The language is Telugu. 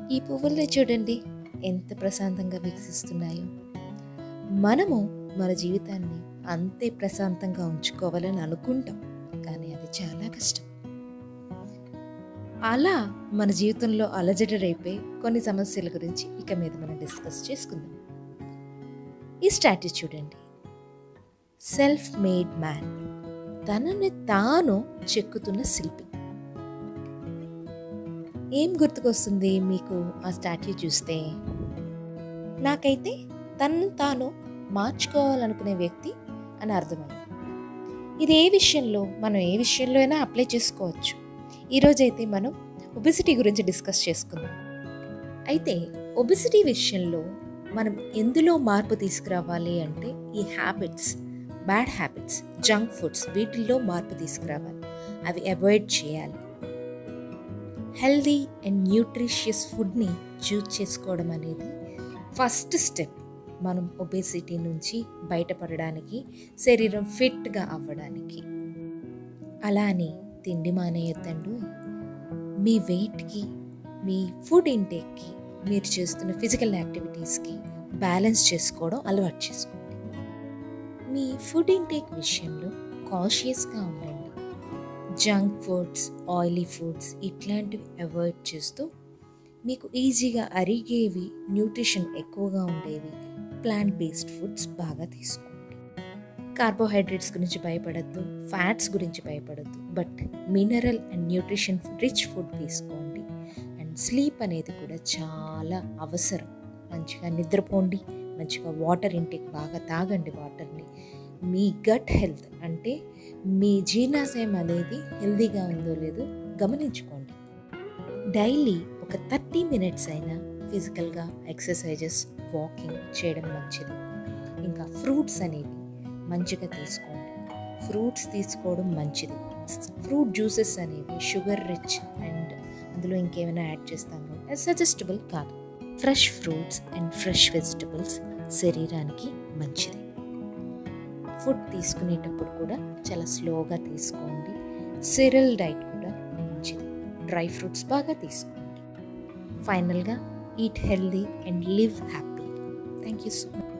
ఈ పువ్వుల్ని చూడండి ఎంత ప్రశాంతంగా వికసిస్తున్నాయో మనము మన జీవితాన్ని అంతే ప్రశాంతంగా ఉంచుకోవాలని అనుకుంటాం కానీ అది చాలా కష్టం అలా మన జీవితంలో అలజడి రేపే కొన్ని సమస్యల గురించి ఇక మీద మనం డిస్కస్ చేసుకుందాం ఈ స్ట్రాటజీ చూడండి సెల్ఫ్ మేడ్ మ్యాన్ తనని తాను చెక్కుతున్న శిల్పి ఏం గుర్తుకొస్తుంది మీకు ఆ స్టాట్యూ చూస్తే నాకైతే తనను తాను మార్చుకోవాలనుకునే వ్యక్తి అని అర్థమైంది ఇది ఏ విషయంలో మనం ఏ విషయంలో అయినా అప్లై చేసుకోవచ్చు ఈరోజైతే మనం ఒబిసిటీ గురించి డిస్కస్ చేసుకుందాం అయితే ఒబిసిటీ విషయంలో మనం ఎందులో మార్పు తీసుకురావాలి అంటే ఈ habits bad habits junk foods వీటిల్లో మార్పు తీసుకురావాలి అవి అవాయిడ్ చేయాలి హెల్దీ అండ్ న్యూట్రిషియస్ ఫుడ్ని చూజ్ చేసుకోవడం అనేది ఫస్ట్ స్టెప్ మనం ఒబేసిటీ నుంచి బయటపడడానికి శరీరం ఫిట్గా అవ్వడానికి అలా అని తిండి మానేయొద్దండు మీ వెయిట్కి మీ ఫుడ్ ఇంటేక్కి మీరు చేస్తున్న ఫిజికల్ యాక్టివిటీస్కి బ్యాలెన్స్ చేసుకోవడం అలవాటు చేసుకోండి మీ ఫుడ్ ఇంటేక్ విషయంలో కాషియస్గా ఉండండి జంక్ ఫుడ్స్ ఆయిలీ ఫుడ్స్ ఇట్లాంటివి అవాయిడ్ చేస్తూ మీకు ఈజీగా అరిగేవి న్యూట్రిషన్ ఎక్కువగా ఉండేవి ప్లాంట్ బేస్డ్ ఫుడ్స్ బాగా తీసుకోండి కార్బోహైడ్రేట్స్ గురించి భయపడద్దు ఫ్యాట్స్ గురించి భయపడద్దు but mineral and nutrition rich food తీసుకోండి అండ్ స్లీప్ అనేది కూడా చాలా అవసరం మంచిగా నిద్రపోండి మంచిగా వాటర్ ఇంటేక్ బాగా తాగండి వాటర్ని మీ గట్ హెల్త్ అంటే మీ జీర్ణాశయం అనేది హెల్తీగా ఉందో లేదో గమనించుకోండి డైలీ ఒక థర్టీ మినిట్స్ అయినా ఫిజికల్గా ఎక్సర్సైజెస్ వాకింగ్ చేయడం మంచిది ఇంకా ఫ్రూట్స్ అనేవి మంచిగా తీసుకోండి ఫ్రూట్స్ తీసుకోవడం మంచిది ఫ్రూట్ జ్యూసెస్ అనేవి షుగర్ రిచ్ అండ్ అందులో ఇంకేమైనా యాడ్ చేస్తాము సజెస్టబుల్ కాదు fresh fruits and fresh vegetables శరీరానికి మంచిది ఫుడ్ తీసుకునేటప్పుడు కూడా చాలా స్లోగా తీసుకోండి సిరల్ డైట్ కూడా మంచిది డ్రై ఫ్రూట్స్ బాగా తీసుకోండి ఫైనల్గా eat healthy and live happy thank you so much